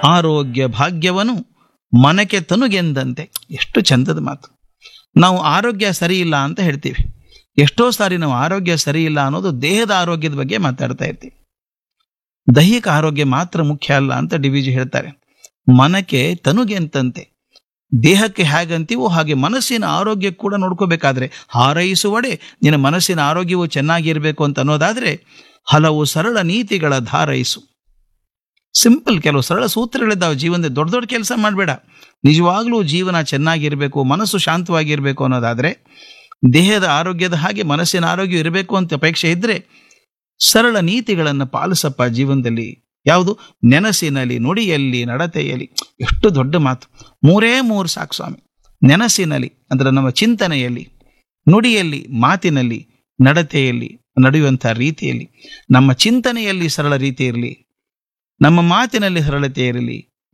ಆರೋಗ್ಯ ಭಾಗ್ಯವನ್ನು ಮನಕ್ಕೆ ತನುಗೆಂದಂತೆ ಎಷ್ಟು ಚಂದದ ಮಾತು ನಾವು ಆರೋಗ್ಯ ಸರಿ ಇಲ್ಲ ಅಂತ ಹೇಳ್ತೀವಿ ಎಷ್ಟೋ ಸಾರಿ ನಾವು ಆರೋಗ್ಯ ಸರಿ ಇಲ್ಲ ಅನ್ನೋದು ದೇಹದ ಆರೋಗ್ಯದ ಬಗ್ಗೆ ಮಾತಾಡ್ತಾ ಇರ್ತೀವಿ ದೈಹಿಕ ಆರೋಗ್ಯ ಮಾತ್ರ ಮುಖ್ಯ ಅಲ್ಲ ಅಂತ ಡಿ ವಿಜಿ ಹೇಳ್ತಾರೆ ಮನಕ್ಕೆ ತನುಗೆಂತಂತೆ ದೇಹಕ್ಕೆ ಹೇಗಂತೀವೋ ಹಾಗೆ ಮನಸ್ಸಿನ ಆರೋಗ್ಯ ಕೂಡ ನೋಡ್ಕೋಬೇಕಾದ್ರೆ ಹಾರೈಸುವಡೆ ನಿನ್ನ ಮನಸ್ಸಿನ ಆರೋಗ್ಯವು ಚೆನ್ನಾಗಿರ್ಬೇಕು ಅಂತ ಅನ್ನೋದಾದ್ರೆ ಹಲವು ಸರಳ ನೀತಿಗಳ ಧಾರೈಸು ಸಿಂಪಲ್ ಕೆಲವು ಸರಳ ಸೂತ್ರಗಳಿದ್ದಾವೆ ಜೀವನದಲ್ಲಿ ದೊಡ್ಡ ದೊಡ್ಡ ಕೆಲಸ ಮಾಡಬೇಡ ನಿಜವಾಗ್ಲೂ ಜೀವನ ಚೆನ್ನಾಗಿರ್ಬೇಕು ಮನಸ್ಸು ಶಾಂತವಾಗಿರ್ಬೇಕು ಅನ್ನೋದಾದ್ರೆ ದೇಹದ ಆರೋಗ್ಯದ ಹಾಗೆ ಮನಸ್ಸಿನ ಆರೋಗ್ಯ ಇರಬೇಕು ಅಂತ ಅಪೇಕ್ಷೆ ಇದ್ರೆ ಸರಳ ನೀತಿಗಳನ್ನು ಪಾಲಿಸಪ್ಪ ಜೀವನದಲ್ಲಿ ಯಾವುದು ನೆನಸಿನಲ್ಲಿ ನುಡಿಯಲ್ಲಿ ನಡತೆಯಲ್ಲಿ ಎಷ್ಟು ದೊಡ್ಡ ಮಾತು ಮೂರೇ ಮೂರು ಸಾಕು ಸ್ವಾಮಿ ನೆನಸಿನಲ್ಲಿ ಅಂದ್ರೆ ನಮ್ಮ ಚಿಂತನೆಯಲ್ಲಿ ನುಡಿಯಲ್ಲಿ ಮಾತಿನಲ್ಲಿ ನಡತೆಯಲ್ಲಿ ನಡೆಯುವಂಥ ರೀತಿಯಲ್ಲಿ ನಮ್ಮ ಚಿಂತನೆಯಲ್ಲಿ ಸರಳ ರೀತಿ ಇರಲಿ ನಮ್ಮ ಮಾತಿನಲ್ಲಿ ಸರಳತೆ ಇರಲಿ